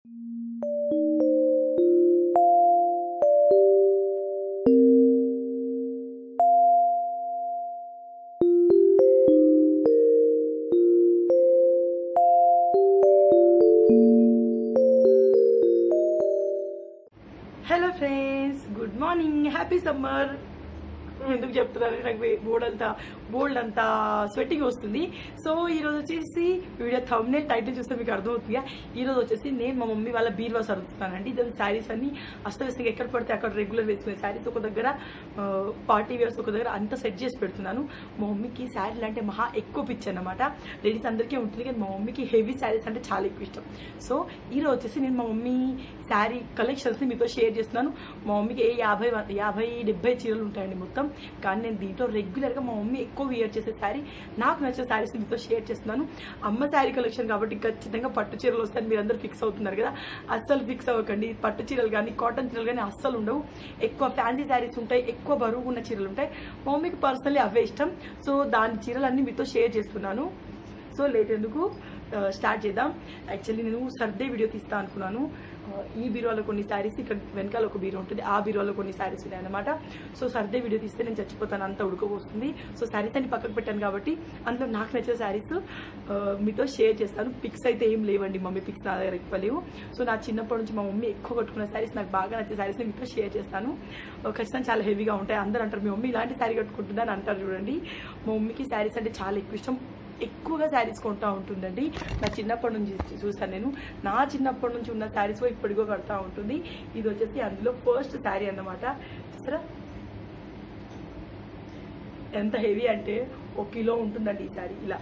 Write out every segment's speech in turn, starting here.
hello friends good morning happy summer ఎందుకు చెప్తున్నారు నాకు బోర్డ్ అంతా బోల్డ్ అంతా స్వెట్టింగ్ వస్తుంది సో ఈ రోజు వచ్చేసి వీడియో థంబ్నెల్ టైటిల్ చూస్తే మీకు అర్థమవుతుందిగా ఈ రోజు వచ్చేసి నేను మా మమ్మీ వాళ్ళ బీర్వా సర్దుతానండి దాని శారీస్ అన్ని అస్తవ్యస్తంగా ఎక్కడ పడితే అక్కడ రెగ్యులర్ వేసుకునే శారీస్ ఒక దగ్గర పార్టీ వేర్స్ ఒక దగ్గర అంతా సెట్ చేసి పెడుతున్నాను మా మమ్మీకి శారీలు అంటే మహా ఎక్కువ పిచ్చి అనమాట లేడీస్ అందరికీ ఉంటుంది కానీ మా మమ్మీకి హెవీ శారీస్ అంటే చాలా ఎక్కువ ఇష్టం సో ఈ రోజు వచ్చేసి నేను మా మమ్మీ శారీ కలెక్షన్స్ ని మీతో షేర్ చేస్తున్నాను మా మమ్మీకి ఏ యాభై వ- యాభై డెబ్బై చీరలు ఉంటాయండి మొత్తం కానీ నేను దీంట్లో రెగ్యులర్ గా మా మమ్మీ ఎక్కువ వియర్ చేసే శారీ నాకు నచ్చే శారీస్ మీతో షేర్ చేస్తున్నాను అమ్మ శారీ కలెక్షన్ కాబట్టి ఖచ్చితంగా పట్టు చీరలు వస్తాయని మీరు అందరు ఫిక్స్ అవుతున్నారు కదా అస్సలు ఫిక్స్ అవ్వకండి పట్టు చీరలు కానీ కాటన్ చీరలు కానీ అస్సలు ఉండవు ఎక్కువ ఫ్యాన్సీ శారీస్ ఉంటాయి ఎక్కువ బరువు ఉన్న చీరలు ఉంటాయి మా మమ్మీకి పర్సనలీ అవే ఇష్టం సో దాని చీరలన్నీ మీతో షేర్ చేస్తున్నాను సో లేట్ ఎందుకు స్టార్ట్ చేద్దాం యాక్చువల్లీ నేను సర్దే వీడియో తీస్తా అనుకున్నాను ఆ, ఈ బీరువాలో కొన్ని శారీస్ ఇక్కడ వెనకాల ఒక బీరో ఉంటుంది ఆ బీరువాలో కొన్ని శారీస్ ఉన్నాయి అనమాట సో సర్దే వీడియో తీస్తే నేను చచ్చిపోతాను అంత ఉడకపోస్తుంది సో శారీస్ అన్ని పక్కకు పెట్టాను కాబట్టి అందులో నాకు నచ్చే శారీస్ మీతో షేర్ చేస్తాను పిక్స్ అయితే ఏం లేవండి మమ్మీ పిక్స్ నా దగ్గర ఎక్కువ లేవు సో నా చిన్నప్పటి నుంచి మా మమ్మీ ఎక్కువ కట్టుకున్న శారీస్ నాకు బాగా నచ్చే శారీస్ మీతో షేర్ చేస్తాను ఆ, ఖచ్చితంగా చాలా హెవీగా ఉంటాయి అందరూ అంటారు మీ మమ్మీ ఇలాంటి శారీ కట్టుకుంటుందా అని అంటారు చూడండి మా మమ్మీకి శారీస్ అంటే చాలా ఎక్కువ ఇష్టం ఎక్కువగా శారీస్ కొంటా ఉంటుందండి నా చిన్నప్పటి నుంచి చూసాను నేను నా చిన్నప్పటి నుంచి ఉన్న శారీస్ ఇప్పటికో కడతా ఉంటుంది ఇది వచ్చేసి అందులో ఫస్ట్ శారీ అన్నమాట చూసారా ఎంత హెవీ అంటే ఒక కిలో ఉంటుందండి ఈ శారీ ఇలా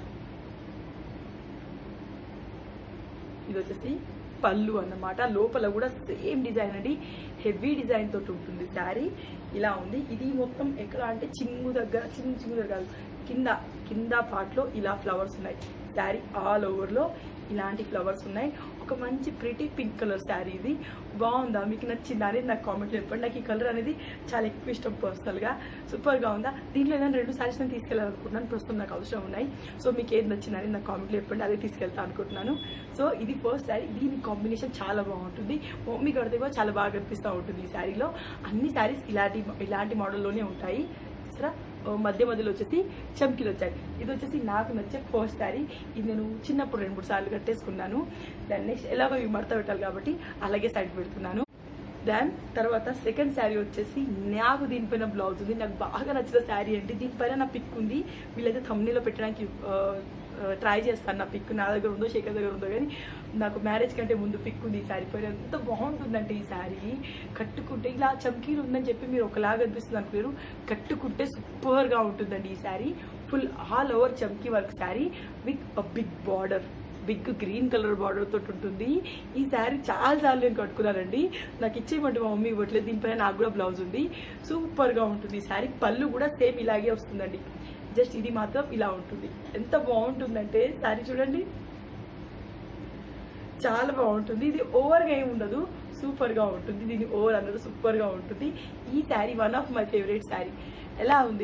ఇది వచ్చేసి పళ్ళు అన్నమాట లోపల కూడా సేమ్ డిజైన్ అండి హెవీ డిజైన్ తోటి ఉంటుంది శారీ ఇలా ఉంది ఇది మొత్తం ఎక్కడ అంటే చింగు దగ్గర చిన్న చింగు దగ్గర కాదు కింద కింద part లో ఇలా ఫ్లవర్స్ ఉన్నాయి శారీ ఆల్ ఓవర్ లో ఇలాంటి ఫ్లవర్స్ ఉన్నాయి ఒక మంచి ప్రిటీ పింక్ కలర్ శారీ ఇది బాగుందా మీకు నచ్చిందా అనేది నాకు కామెంట్ చెప్పండి నాకు ఈ కలర్ అనేది చాలా ఎక్కువ ఇష్టం పర్సనల్ గా సూపర్ గా ఉందా దీంట్లో ఏదైనా రెండు శారీస్ నేను తీసుకెళ్ళాలనుకుంటున్నాను ప్రస్తుతం నాకు అవసరం ఉన్నాయి సో మీకు ఏది నచ్చిందని నాకు కామెంట్లో చెప్పండి అదే తీసుకెళ్తా అనుకుంటున్నాను సో ఇది ఫస్ట్ శారీ దీని కాంబినేషన్ చాలా బాగుంటుంది మమ్మీ కడితే కూడా చాలా బాగా కనిపిస్తూ ఉంటుంది ఈ శారీలో అన్ని శారీస్ ఇలాంటి ఇలాంటి మోడల్లోనే ఉంటాయి సరే మధ్య మధ్యలో వచ్చేసి చమ్కీలు వచ్చాయి ఇది వచ్చేసి నాకు నచ్చే ఫస్ట్ శారీ ఇది నేను చిన్నప్పుడు రెండు మూడు సార్లు కట్టేసుకున్నాను దాన్ని నెక్స్ట్ ఎలాగో ఇవి మడత పెట్టాలి కాబట్టి అలాగే సైడ్ పెడుతున్నాను దాన్ తర్వాత సెకండ్ శారీ వచ్చేసి నాకు దీనిపైన బ్లౌజ్ ఉంది నాకు బాగా నచ్చిన శారీ అంటే దీనిపైన నా పిక్ ఉంది వీళ్ళైతే థమ్నీలో పెట్టడానికి ట్రై చేస్తాను నా పిక్ నా దగ్గర ఉందో శేఖర్ దగ్గర ఉందో కానీ నాకు మ్యారేజ్ కంటే ముందు పిక్ ఉంది ఈ శారీ పైన ఎంత బాగుంటుందంటే ఈ శారీ కట్టుకుంటే ఇలా చమ్కీలు ఉందని చెప్పి మీరు ఒకలాగా అనిపిస్తుంది అనుకోరు కట్టుకుంటే సూపర్ గా ఉంటుందండి ఈ శారీ ఫుల్ ఆల్ ఓవర్ చమ్కీ work sari with a big border big green colour border తోటి ఉంటుంది ఈ శారీ చాలా సార్లు నేను కట్టుకున్నానండి నాకు ఇచ్చేయమంటే మా మమ్మీ ఇవ్వట్లేదు దీనిపైన నాకు కూడా బ్లౌజ్ ఉంది సూపర్ గా ఉంటుంది ఈ శారీ పళ్ళు కూడా సేమ్ ఇలాగే వస్తుందండి జస్ట్ ఇది మాత్రం ఇలా ఉంటుంది ఎంత బాగుంటుందంటే శారీ చూడండి చాలా బాగుంటుంది ఇది ఓవర్ గా ఏమి ఉండదు సూపర్ గా ఉంటుంది దీని ఓవర్ అన్నది సూపర్ గా ఉంటుంది ఈ sari one of my favourite sari ఎలా ఉంది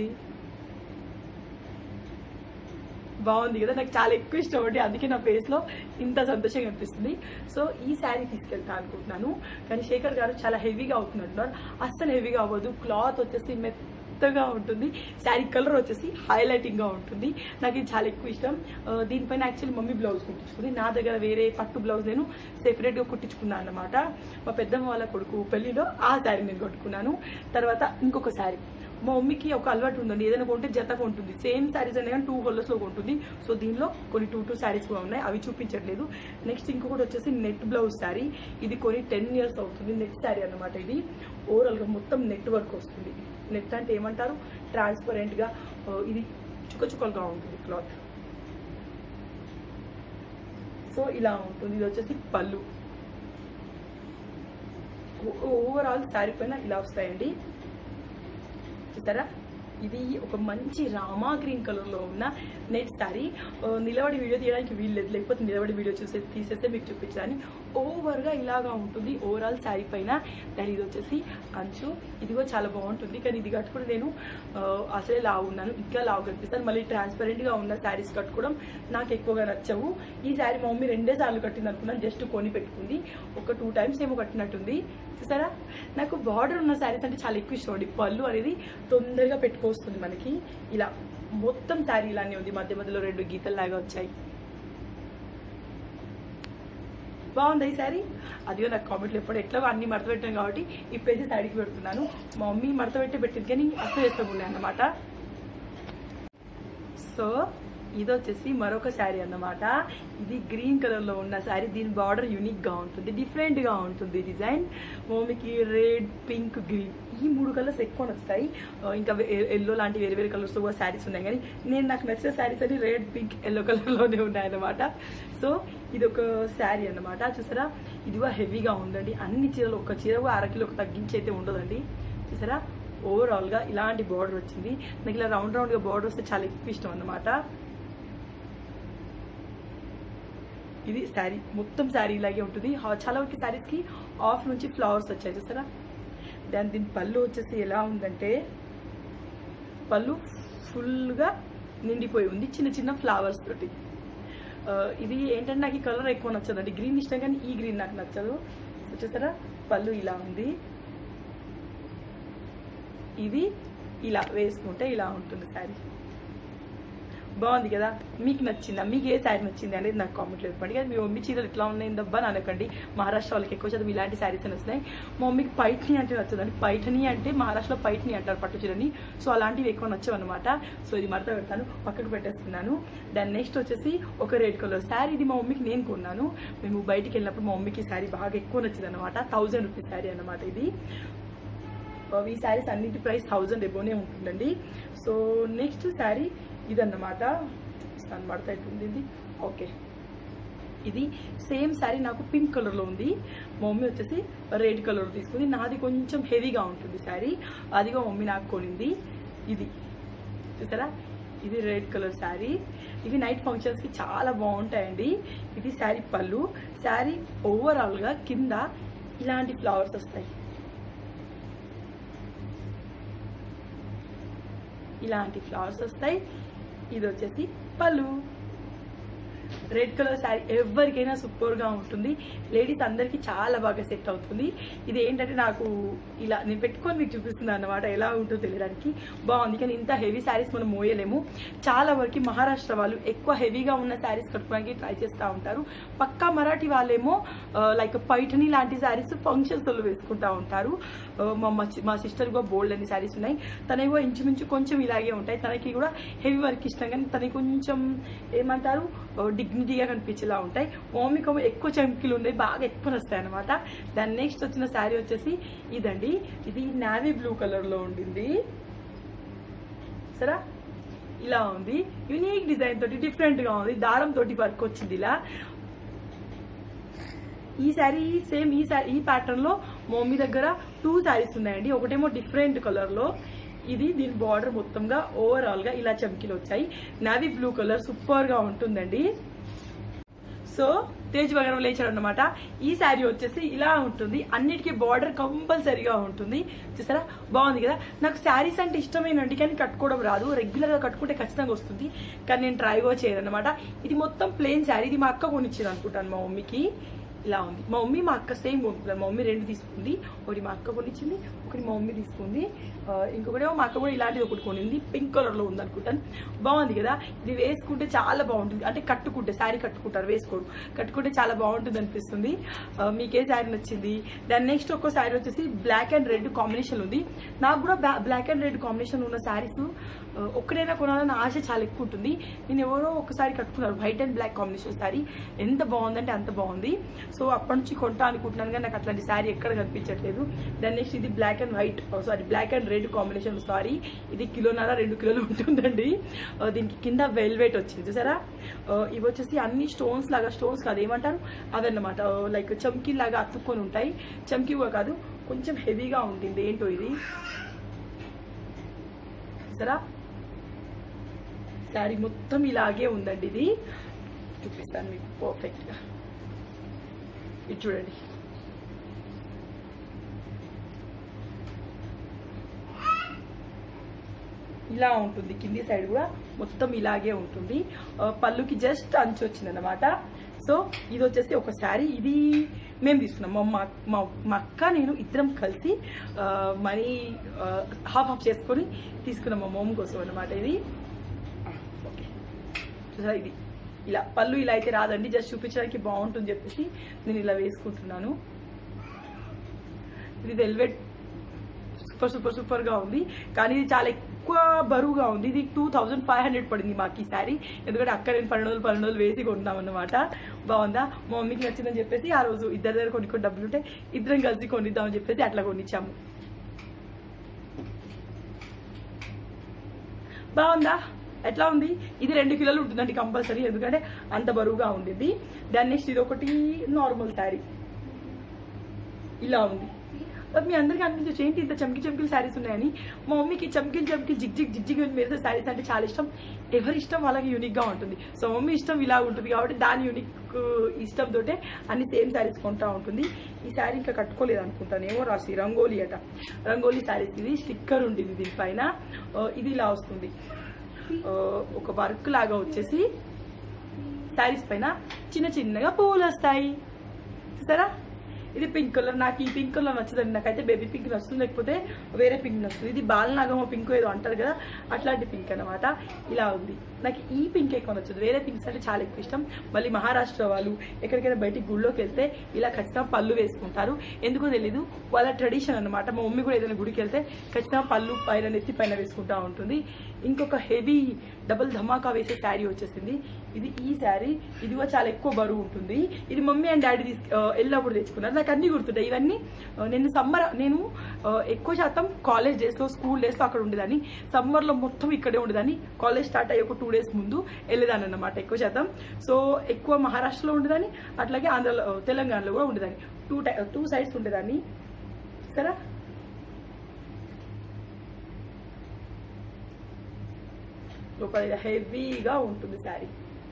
బాగుంది కదా నాకు చాలా ఎక్కువ ఇష్టం అండి అందుకే నా ఫేస్ లో ఇంత సంతోషంగా అనిపిస్తుంది సో ఈ శారీ తీసుకెళ్తా అనుకుంటున్నాను కానీ శేఖర్ గారు చాలా హెవీగా అవుతున్నట్టున్నారు అస్సలు హెవీగా అవ్వదు క్లాత్ వచ్చేసి మెత్తగా ఉంటుంది శారీ కలర్ వచ్చేసి హైలైటింగ్ గా ఉంటుంది నాకు ఇది చాలా ఎక్కువ ఇష్టం ఆ, దీనిపైన యాక్చువల్లీ మమ్మీ బ్లౌజ్ కుట్టించుకుంది నా దగ్గర వేరే పట్టు బ్లౌజ్ నేను సెపరేట్ గా కుట్టించుకున్నాను అనమాట మా పెద్దమ్మ వాళ్ళ కొడుకు పెళ్లిలో ఆ శారీ నేను కట్టుకున్నాను తర్వాత ఇంకొక శారీ మా మమ్మీకి ఒక అలవాటు ఉందండి ఏదైనా కొంటే జత కొంటుంది సేమ్ శారీస్ అనే కానీ టూ కలర్స్ లో కొంటుంది సో దీనిలో కొన్ని టూ టూ శారీస్ కూడా ఉన్నాయి అవి చూపించట్లేదు నెక్స్ట్ ఇంకొకటి వచ్చేసి నెట్ బ్లౌజ్ శారీ ఇది కొని టెన్ ఇయర్స్ అవుతుంది నెట్ శారీ అన్నమాట ఇది ఓవరాల్ గా మొత్తం నెట్ వర్క్ వస్తుంది నెట్ అంటే ఏమంటారు ట్రాన్స్పరెంట్ గా ఆ, ఇది చుక్క చుక్కలుగా ఉంటుంది క్లాత్ సో ఇలా ఉంటుంది ఇది వచ్చేసి పళ్ళు ఓవరాల్ శారీ పైన ఇలా వస్తాయండి చూసారా ఇది ఒక మంచి రామా గ్రీన్ కలర్ లో ఉన్న నెట్ శారీ ఆ, నిలబడి వీడియో తీయడానికి వీల్లేదు లేకపోతే నిలబడి వీడియో చూసే తీసేస్తే మీకు చూపించడానికి ఓవర్ గా ఇలాగా ఉంటుంది ఓవరాల్ శారీ పైన దాని ఇది వచ్చేసి అంచు ఇదిగో చాలా బాగుంటుంది కానీ ఇది కట్టుకుని నేను ఆ, అసలే లావు ఉన్నాను ఇంకా లావు కనిపిస్తాను మళ్ళీ ట్రాన్స్పరెంట్ గా ఉన్న శారీస్ కట్టుకోవడం నాకు ఎక్కువగా నచ్చవు ఈ శారీ మా మమ్మీ రెండే సార్లు కట్టింది అనుకున్నాను జస్ట్ కొని పెట్టుకుంది ఒక టూ టైమ్స్ ఏమో కట్టినట్టుంది చూసారా నాకు బార్డర్ ఉన్న శారీస్ అంటే చాలా ఎక్కువ ఇష్టం అండి పళ్ళు అనేది తొందరగా పెట్టుకొస్తుంది మనకి ఇలా మొత్తం శారీ ఇలానే ఉంది మధ్య మధ్యలో రెండు గీతలు లాగా వచ్చాయి బాగుంది ఈ శారీ అదిగో నాకు కామెంట్లు ఎప్పుడు ఎట్లా అన్ని మడత పెట్టాను కాబట్టి ఇప్పుడైతే శారీకి పెడుతున్నాను మా మమ్మీ మడత పెట్టి పెట్టింది కానీ అసలు వేసుకోకుండా అన్నమాట సో ఇది వచ్చేసి మరొక శారీ అన్నమాట ఇది గ్రీన్ కలర్ లో ఉన్న శారీ దీని బార్డర్ యూనిక్ గా ఉంటుంది డిఫరెంట్ గా ఉంటుంది డిజైన్ మమ్మీకి రెడ్ పింక్ గ్రీన్ ఈ మూడు కలర్స్ ఎక్కువ నచ్చుతాయి ఆ, ఇంకా ఎల్లో లాంటి వేరే వేరే కలర్స్ కూడా శారీస్ ఉన్నాయి కానీ నేను నాకు నచ్చిన శారీస్ అని రెడ్ పింక్ ఎల్లో కలర్ లోనే ఉన్నాయి అన్నమాట సో ఇది ఒక శారీ అన్నమాట చూసారా ఇది కూడా హెవీగా ఉందండి అన్ని చీరలు ఒక చీర కూడా అరకిలోకి తగ్గించి అయితే ఉండదండి చూసారా ఓవరాల్ గా ఇలాంటి బార్డర్ వచ్చింది నాకు ఇలా రౌండ్ రౌండ్ గా బార్డర్ వస్తే చాలా ఎక్కువ ఇష్టం అన్నమాట ఇది శారీ మొత్తం శారీ ఇలాగే ఉంటుంది హా- చాలా వరకు శారీస్ కి ఆఫ్ నుంచి ఫ్లవర్స్ వచ్చాయి చూసారా దాని దీని పళ్ళు వచ్చేసి ఎలా ఉందంటే పళ్ళు ఫుల్ గా నిండిపోయి ఉంది చిన్న చిన్న ఫ్లవర్స్ తోటి ఆ, ఇది ఏంటంటే నాకు ఈ కలర్ ఎక్కువ నచ్చదండి గ్రీన్ ఇష్టం కానీ ఈ గ్రీన్ నాకు నచ్చదు చూసారా పళ్ళు ఇలా ఉంది ఇది ఇలా వేసుకుంటే ఇలా ఉంటుంది శారీ బాగుంది కదా మీకు నచ్చిందా మీకు ఏ శారీ నచ్చింది అనేది నాకు కామెంట్లో చెప్పండి కానీ మీ మమ్మీ చీరలు ఇట్లా ఉన్నాయి దబ్బా అని అనకండి మహారాష్ట్ర వాళ్ళకి ఎక్కువ శాతం ఇలాంటి శారీస్ వస్తున్నాయి మా మమ్మీకి పైఠని అంటే నచ్చదండి పైఠని అంటే మహారాష్ట్రలో పైఠని అంటారు పట్టు చీరని సో అలాంటివి ఎక్కువ నచ్చవు అనమాట సో ఇది మడత పెడతాను పక్కకు పెట్టేస్తున్నాను దాని నెక్స్ట్ వచ్చేసి ఒక రెడ్ కలర్ శారీ ఇది మా మమ్మీకి నేను కొన్నాను మేము బయటికి వెళ్ళినప్పుడు మా మమ్మీకి శారీ బాగా ఎక్కువ నచ్చింది అనమాట థౌజండ్ రూపీస్ శారీ అనమాట ఇది ఈ శారీస్ అన్నిటి ప్రైస్ థౌజండ్ ఎబోనే ఉంటుందండి సో నెక్స్ట్ శారీ ఇదన్నమాట చూపిస్తాను మడత ఎట్టుంది ఇది ఓకే ఇది సేమ్ శారీ నాకు పింక్ కలర్ లో ఉంది మా మమ్మీ వచ్చేసి రెడ్ కలర్ తీసుకుంది నాది కొంచెం హెవీగా ఉంటుంది శారీ అదిగో మమ్మీ నాకు కొనింది ఇది చూసారా ఇది రెడ్ కలర్ శారీ ఇవి నైట్ ఫంక్షన్స్ కి చాలా బాగుంటాయండి ఇది శారీ పళ్ళు శారీ ఓవరాల్ గా కింద ఇలాంటి ఫ్లవర్స్ వస్తాయి ఇలాంటి ఫ్లవర్స్ వస్తాయి ఇది వచ్చేసి పళ్ళు రెడ్ కలర్ శారీ ఎవరికైనా సూపర్ గా ఉంటుంది లేడీస్ అందరికి చాలా బాగా సెట్ అవుతుంది ఇది ఏంటంటే నాకు ఇలా నేను పెట్టుకొని మీకు చూపిస్తున్నాను అనమాట ఎలా ఉంటుందో తెలియడానికి బాగుంది కానీ ఇంత హెవీ శారీస్ మనం మోయలేము చాలా వరకు మహారాష్ట్ర వాళ్ళు ఎక్కువ హెవీగా ఉన్న శారీస్ కట్టుకోవడానికి ట్రై చేస్తూ ఉంటారు పక్కా మరాఠీ వాళ్ళేమో లైక్ పైఠని లాంటి శారీస్ ఫంక్షన్స్ లో వేసుకుంటా ఉంటారు ఆ, మా మచ్చి- మా సిస్టర్ కూడా బోల్డ్ అన్ని శారీస్ ఉన్నాయి తనవి కూడా ఇంచుమించు కొంచెం ఇలాగే ఉంటాయి తనకి కూడా హెవీ వర్క్ ఇష్టం కానీ తనకి కొంచెం ఏమంటారు డిగ్నిటీగా కనిపించేలా ఉంటాయి మమ్మీకి ఏమో ఎక్కువ చంకీలు ఉన్నాయి బాగా ఎక్కువ వస్తాయి అనమాట దాని నెక్స్ట్ వచ్చిన శారీ వచ్చేసి ఇదండి ఇది నావీ బ్లూ కలర్ లో ఉండింది సరా ఇలా ఉంది యూనిక్ డిజైన్ తోటి డిఫరెంట్ గా ఉంది దారం తోటి వర్క్ వచ్చింది ఇలా ఈ శారీ సేమ్ ఈ శారీ ఈ ప్యాటర్న్ లో మా మమ్మీ దగ్గర టూ శారీస్ ఉన్నాయండి ఒకటేమో డిఫరెంట్ కలర్ లో ఇది దీని బార్డర్ మొత్తంగా ఓవరాల్ గా ఇలా చమ్కీలు వచ్చాయి నావీ బ్లూ కలర్ సూపర్ గా ఉంటుందండి సో తేజ్ వగరం లేచాడు అనమాట ఈ శారీ వచ్చేసి ఇలా ఉంటుంది అన్నిటికీ బార్డర్ కంపల్సరీగా ఉంటుంది చూసారా బాగుంది కదా నాకు శారీస్ అంటే ఇష్టమేనండి కానీ కట్టుకోవడం రాదు రెగ్యులర్ గా కట్టుకుంటే ఖచ్చితంగా వస్తుంది కానీ నేను ట్రై కూడా చేయను అనమాట ఇది మొత్తం ప్లెయిన్ శారీ ఇది మా అక్క కొనిచ్చింది అనుకుంటాను మా మమ్మీకి ఇలా ఉంది మా మమ్మీ మా అక్క సేమ్ కొనుక్కున్నారు మా మమ్మీ రెండు తీసుకుంది ఒకటి మా అక్క కొనిచ్చింది ఒకటి మా మమ్మీ తీసుకుంది ఆ, ఇంకొకటేమో మా అక్క కూడా ఇలాంటిది ఒకటి కొనింది పింక్ కలర్ లో ఉంది అనుకుంటాను బాగుంది కదా ఇది వేసుకుంటే చాలా బాగుంటుంది అంటే కట్టుకుంటే శారీ కట్టుకుంటారు వేసుకోడు కట్టుకుంటే చాలా బాగుంటుంది అనిపిస్తుంది ఆ, మీకే శారీ నచ్చింది దాని నెక్స్ట్ ఒక్కో శారీ వచ్చేసి బ్లాక్ అండ్ రెడ్ కాంబినేషన్ ఉంది నాకు కూడా బ్లాక్ అండ్ రెడ్ కాంబినేషన్ ఉన్న శారీస్ ఒక్కడైనా కొనాలని ఆశ చాలా ఎక్కువ ఉంటుంది నేను ఎవరో ఒకసారి కట్టుకున్నారు white and black combination sari ఎంత బాగుందంటే అంత బాగుంది సో అప్పటి నుంచి కొంటా అనుకుంటున్నాను కానీ నాకు అట్లాంటి శారీ ఎక్కడ కనిపించట్లేదు దాని నెక్స్ట్ ఇది black and white sari black and red combination sari ఇది కిలోన్నర రెండు కిలోలు ఉంటుందండి ఆ, దీనికి కింద వెల్వెట్ వచ్చింది చూసారా ఆ, ఇవి వచ్చేసి అన్ని స్టోన్స్ లాగా స్టోన్స్ కాదు ఏమంటారు అవన్నమాట లైక్ చమ్కీ లాగా అతుక్కొని ఉంటాయి చమ్కీ కూడా కాదు కొంచెం హెవీగా ఉంటుంది ఏంటో ఇది చూసారా శారీ మొత్తం ఇలాగే ఉందండి ఇది చూపిస్తాను మీకు పర్ఫెక్ట్ గా ఇది చూడండి ఇలా ఉంటుంది కింది సైడ్ కూడా మొత్తం ఇలాగే ఉంటుంది ఆ, పళ్ళుకి జస్ట్ అంచు వచ్చింది అనమాట సో ఇది వచ్చేసి ఒక శారీ ఇది మేము తీసుకున్నాం మా మా మా- మా అక్క నేను ఇద్దరం కలిసి ఆ, మనీ హాఫ్ హాఫ్ చేసుకొని తీసుకున్నాం మా మోమ్ కోసం అనమాట ఇది ఆ, ఓకే చూసారా ఇది ఇలా పళ్ళు ఇలా అయితే రాదండి జస్ట్ చూపించడానికి బాగుంటుంది చెప్పేసి నేను ఇలా వేసుకుంటున్నాను ఇది వెల్వెట్ సూపర్ సూపర్ సూపర్ గా ఉంది కానీ ఇది చాలా ఎక్కువ బరువుగా ఉంది ఇది టూ థౌజండ్ ఫైవ్ హండ్రెడ్ పడింది మాకు ఈ శారీ ఎందుకంటే అక్కడ నేను పన్నెండు వందలు పన్నెండు వందలు వేసి కొన్నాం అనమాట బాగుందా మా మమ్మీకి నచ్చిందని చెప్పేసి ఆ రోజు ఇద్దరి దగ్గర కొన్ని కొన్ని డబ్బులు ఉంటే ఇద్దరం కలిసి కొనిద్దామని చెప్పేసి అట్లా కొనిచ్చాము బాగుందా ఎట్లా ఉంది ఇది రెండు కిలోలు ఉంటుందండి కంపల్సరీ ఎందుకంటే అంత బరువుగా ఉండింది దాని నెక్స్ట్ ఇది ఒకటి నార్మల్ శారీ ఇలా ఉంది అది మీ అందరికీ అనిపించచ్చు ఏంటి ఇంత చమ్కి చమ్కిల్ శారీస్ ఉన్నాయని మా మమ్మీకి చమ్కిల్ చమ్కిల్ జిగ్ జిగ్ జిగ్ జిగ్ మెరిసే శారీస్ అంటే చాలా ఇష్టం ఎవరి ఇష్టం వాళ్ళకి యూనిక్ గా ఉంటుంది సో మమ్మీ ఇష్టం ఇలా ఉంటుంది కాబట్టి దాని యూనిక్ ఇష్టంతో అన్ని సేమ్ శారీస్ కొంటా ఉంటుంది ఈ శారీ ఇంకా కట్టుకోలేదు అనుకుంటాను ఏమో రాసి రంగోలీ అట రంగోలీ శారీస్ ఇది స్టిక్కర్ ఉండింది దీనిపైన ఆ, ఇది ఇలా వస్తుంది ఆ, ఒక వర్క్ లాగా వచ్చేసి శారీస్ పైన చిన్న చిన్నగా పువ్వులు వస్తాయి చూసారా ఇది పింక్ కలర్ నాకు ఈ పింక్ కలర్ నచ్చదండి నాకైతే బేబీ పింక్ నచ్చుతుంది లేకపోతే వేరే పింక్ నచ్చుతుంది ఇది బాలనాగమ పింక్ ఏదో అంటారు కదా అట్లాంటి పింక్ అన్నమాట ఇలా ఉంది నాకు ఈ పింక్ ఎక్కువ నచ్చదు వేరే పింక్స్ అంటే చాలా ఎక్కువ ఇష్టం మళ్ళీ మహారాష్ట్ర వాళ్ళు ఎక్కడికైనా బయటికి గుళ్ళోకి వెళ్తే ఇలా ఖచ్చితంగా పళ్ళు వేసుకుంటారు ఎందుకో తెలీదు వాళ్ళ ట్రెడిషన్ అన్నమాట మా మమ్మీ కూడా ఏదైనా గుడికి వెళ్తే ఖచ్చితంగా పళ్ళు పైన నెత్తి పైన వేసుకుంటా ఉంటుంది ఇంకొక హెవీ డబుల్ ధమాకా వేసే శారీ వచ్చేసింది ఇది ఈ శారీ ఇది కూడా చాలా ఎక్కువ బరువు ఉంటుంది ఇది మమ్మీ అండ్ డాడీ తీసుకు ఆ, వెళ్ళినప్పుడు తెచ్చుకున్నారు నాకు అన్ని గుర్తుంటాయి ఇవన్నీ ఆ, నేను సమ్మర్ నేను ఆ, ఎక్కువ శాతం కాలేజ్ డేస్ లో స్కూల్ డేస్ లో అక్కడ ఉండేదాన్ని సమ్మర్ లో మొత్తం ఇక్కడే ఉండేదాన్ని కాలేజ్ స్టార్ట్ అయ్యి ఒక టూ డేస్ ముందు వెళ్ళేదాన్ని అనమాట ఎక్కువ శాతం సో ఎక్కువ మహారాష్ట్రలో ఉండేదాన్ని అట్లాగే ఆంధ్రలో తెలంగాణలో కూడా ఉండేదాన్ని టూ టై టూ సైడ్స్ ఉండేదాన్ని సరే లోపల ఇలా హెవీగా ఉంటుంది శారీ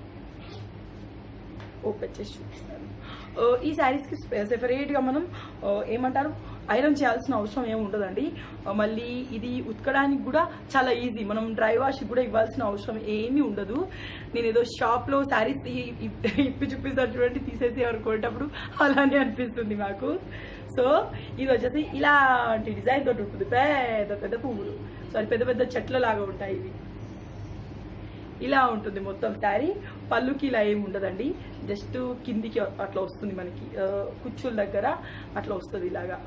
ఓపెన్ చేసి చూపిస్తాను ఆ, ఈ శారీస్ కి సెపరేట్ గా మనం ఆ, ఏమంటారు ఐరన్ చేయాల్సిన అవసరం ఏమి ఉండదండి ఆ, మళ్ళీ ఇది ఉతకడానికి కూడా చాలా ఈజీ మనం డ్రై వాష్ కూడా ఇవ్వాల్సిన అవసరం ఏమీ ఉండదు నేను ఏదో షాప్ లో శారీస్ ఇప్పి చూపిస్తాను చూడండి తీసేసి ఎవరు కొనేటప్పుడు అలానే అనిపిస్తుంది మాకు సో ఇది వచ్చేసి ఇలాంటి డిజైన్ తోటి ఉంటుంది పెద్ద పెద్ద పువ్వులు సారీ పెద్ద పెద్ద చెట్ల లాగా ఉంటాయి ఇవి ఇలా ఉంటుంది మొత్తం శారీ పళ్ళుకి ఇలా ఏమి ఉండదండి జస్ట్ కిందికి అట్లా వస్తుంది మనకి ఆ, కుచ్చుల దగ్గర అట్లా వస్తుంది ఇలాగా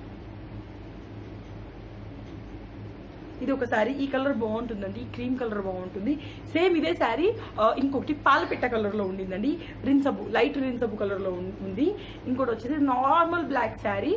ఇది ఒక శారీ ఈ కలర్ బాగుంటుందండి ఈ క్రీమ్ కలర్ బాగుంటుంది సేమ్ ఇదే శారీ ఆ, ఇంకొకటి పాలపిట్ట కలర్ లో ఉండిందండి రిన్సబు లైట్ రిన్సబు కలర్ లో ఉం- ఉంది ఇంకోటి వచ్చేసి నార్మల్ బ్లాక్ శారీ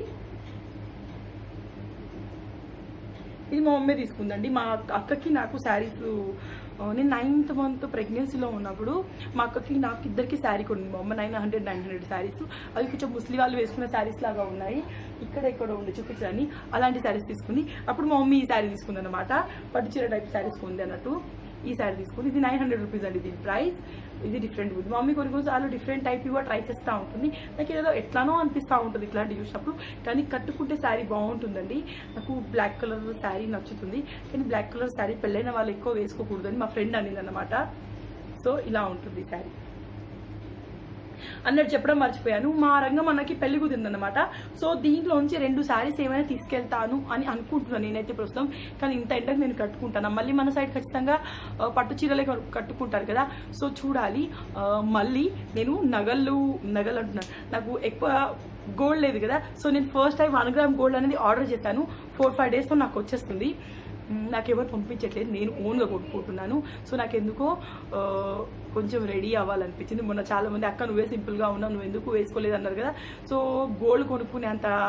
ఇది మా మమ్మీ తీసుకుందండి మా అక్క- అక్కకి నాకు శారీస్ నేను నైన్త్ మంత్ ప్రెగ్నెన్సీలో ఉన్నప్పుడు మా అక్కకి నాకు ఇద్దరికి శారీ కొనింది మా అమ్మ nine hundred nine hundred saris అవి కొంచెం ముస్లిం వాళ్ళు వేసుకున్న శారీస్ లాగా ఉన్నాయి ఇక్కడ ఇక్కడ ఉండే చూపించని అలాంటి శారీస్ తీసుకుంది అప్పుడు మా మమ్మీ ఈ శారీ తీసుకుంది అనమాట పట్టు చీర టైప్ శారీస్ కొంది అన్నట్టు ఈ శారీ తీసుకుంది ఇది నైన్ హండ్రెడ్ రూపీస్ అండి దీని ప్రైస్ ఇది డిఫరెంట్ ఉంది మమ్మీ కొన్ని కొన్ని సార్లు డిఫరెంట్ టైప్ కూడా ట్రై చేస్తూ ఉంటుంది నాకు ఏదో ఎట్లానో అనిపిస్తూ ఉంటుంది ఇట్లాంటి చూసినప్పుడు కానీ కట్టుకుంటే శారీ బాగుంటుందండి నాకు బ్లాక్ కలర్ శారీ నచ్చుతుంది కానీ బ్లాక్ కలర్ శారీ పెళ్ళైన వాళ్ళు ఎక్కువ వేసుకోకూడదని మా ఫ్రెండ్ అనింది అనమాట సో ఇలా ఉంటుంది శారీ అన్నట్టు చెప్పడం మర్చిపోయాను మా రంగం అన్నకి పెళ్లి కుదిరిందనమాట సో దీంట్లోంచి రెండు శారీస్ ఏమైనా తీసుకెళ్తాను అని అనుకుంటున్నాను నేనైతే ప్రస్తుతం కానీ ఇంత ఎండకు నేను కట్టుకుంటాను మళ్ళీ మన సైడ్ ఖచ్చితంగా ఆ, పట్టు చీరలే కట్టు- కట్టుకుంటారు కదా సో చూడాలి ఆ, మళ్ళీ నేను నగలు నగలు అంటున్నాను నాకు ఎక్కువ గోల్డ్ లేదు కదా సో నేను first time one gram gold అనేది ఆర్డర్ చేశాను ఫోర్ ఫైవ్ డేస్లో నాకు వచ్చేస్తుంది మ్, నాకెవరు పంపించట్లేదు నేను ఓన్గా కొట్టుకుంటున్నాను సో నాకెందుకో ఆ, కొంచెం రెడీ అవ్వాలనిపించింది మొన్న చాలా మంది అక్క నువ్వే సింపుల్గా ఉన్నావు నువ్వు ఎందుకు వేసుకోలేదు అన్నారు కదా సో గోల్డ్ కొనుక్కునే అంత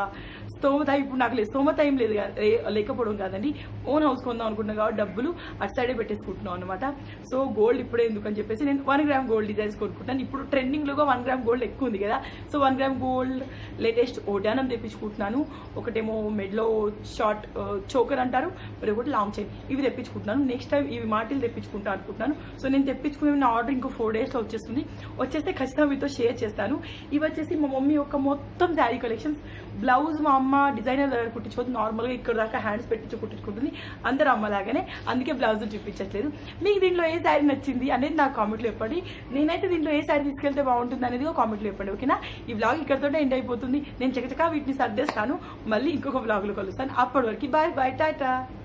స్తోమత ఇప్పుడు నాకు లేదు స్తోమత ఏం లేదు కదా, లే- లేకపోవడం కాదండి ఓన్ హౌస్ కొందాం అనుకుంటున్నా కాబట్టి డబ్బులు అటు సైడే పెట్టేసుకుంటున్నాం అనమాట సో గోల్డ్ ఇప్పుడే ఎందుకని చెప్పేసి నేను వన్ గ్రామ్ గోల్డ్ డిజైన్స్ కొనుక్కుంటాను ఇప్పుడు ట్రెండింగ్ లోగా వన్ గ్రామ్ గోల్డ్ ఎక్కువ ఉంది కదా so one gram gold latest ఓడానం తెప్పించుకుంటున్నాను ఒకటేమో మెడ్లో షార్ట్ చోకర్ అంటారు మరి ఒకటి లాంగ్ చైన్ ఇవి తెప్పించుకుంటున్నాను నెక్స్ట్ టైం ఇవి మాటిల్ తెప్పించుకుంటా అనుకుంటున్నాను సో నేను తెప్పించుకునే నా ఆర్డర్ ఇంకో ఫోర్ డేస్లో వచ్చేస్తుంది వచ్చేస్తే ఖచ్చితంగా మీతో షేర్ చేస్తాను ఇవి వచ్చేసి మా మమ్మీ యొక్క మొత్తం శారీ కలెక్షన్స్ బ్లౌజ్ మా అమ్మ డిజైనర్ దగ్గర కుట్టించుకోవద్దు నార్మల్గా ఇక్కడ దాకా హ్యాండ్స్ పెట్టించి కుట్టించుకుంటుంది అందరు అమ్మలాగానే అందుకే బ్లౌజులు చూపించట్లేదు మీకు దీంట్లో ఏ శారీ నచ్చింది అనేది నాకు కామెంట్లో చెప్పండి నేనైతే దీంట్లో ఏ శారీ తీసుకెళ్తే బాగుంటుంది అనేది కామెంట్లో చెప్పండి ఓకేనా ఈ బ్లాగ్ ఇక్కడతోనే ఎండ్ అయిపోతుంది నేను చకచకా వీటిని సర్దేస్తాను మళ్ళీ ఇంకొక బ్లాగ్లో కలుస్తాను అప్పటి వరకు బాయ్ బాయ్ టాటా